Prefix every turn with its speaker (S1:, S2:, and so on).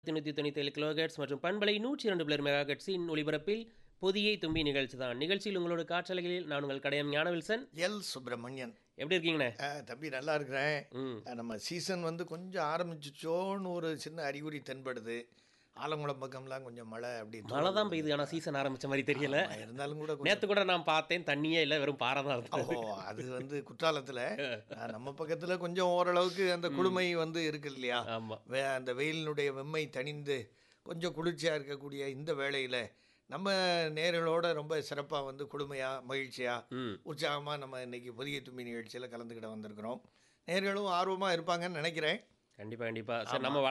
S1: நூற்றி தொண்ணூற்றி ஏழு கிலோஹெட்ஸ் மற்றும் பண்பலை நூற்றி இரண்டு பிளர் மெகாஹெட்ஸின் ஒளிபரப்பில் பொதியை தும்பி நிகழ்ச்சி தான் நிகழ்ச்சியில் உங்களோட காற்றலைகளில் நான் உங்கள் கடையம் ஞானவில்சன்
S2: எல் சுப்பிரமணியன்
S1: எப்படி இருக்கீங்கண்ணே
S2: ஆ, தம்பி நல்லா இருக்கிறேன்
S1: ம்
S2: ஆ, நம்ம சீசன் வந்து கொஞ்சம் ஆரம்பிச்சிச்சோன்னு ஒரு சின்ன அறிகுறி தென்படுது ஆலங்குளம் பக்கம்லாம் கொஞ்சம் மழை அப்படி
S1: மழை தான் பெய்யுது ஆனால் சீசன் ஆரம்பிச்ச மாதிரி தெரியல
S2: ஆமா, இருந்தாலும் கூட கொஞ்சம்
S1: நேற்று கூட நான் பார்த்தேன் தண்ணியே இல்லை வெறும் பாறை தான் இருந்தது
S2: ஓ அது வந்து குற்றாலத்தில் நம்ம பக்கத்தில் கொஞ்சம் ஓரளவுக்கு அந்த குளுமை வந்து இருக்கு இல்லையா
S1: ஆமாம்
S2: வே அந்த வெயிலினுடைய வெம்மை தணிந்து கொஞ்சம் குளிர்ச்சியாக இருக்கக்கூடிய இந்த வேளையில் நம்ம நேர்களோட ரொம்ப சிறப்பாக வந்து குளுமையாக மகிழ்ச்சியாக
S1: ம்
S2: உற்சாகமாக நம்ம இன்னைக்கு புதிய தும்பி நிகழ்ச்சியில் கலந்துக்கிட வந்திருக்கிறோம் நேர்களும் ஆர்வமாக இருப்பாங்கன்னு நினைக்கிறேன்
S1: கண்டிப்பாக கண்டிப்பாக சார் நம்ம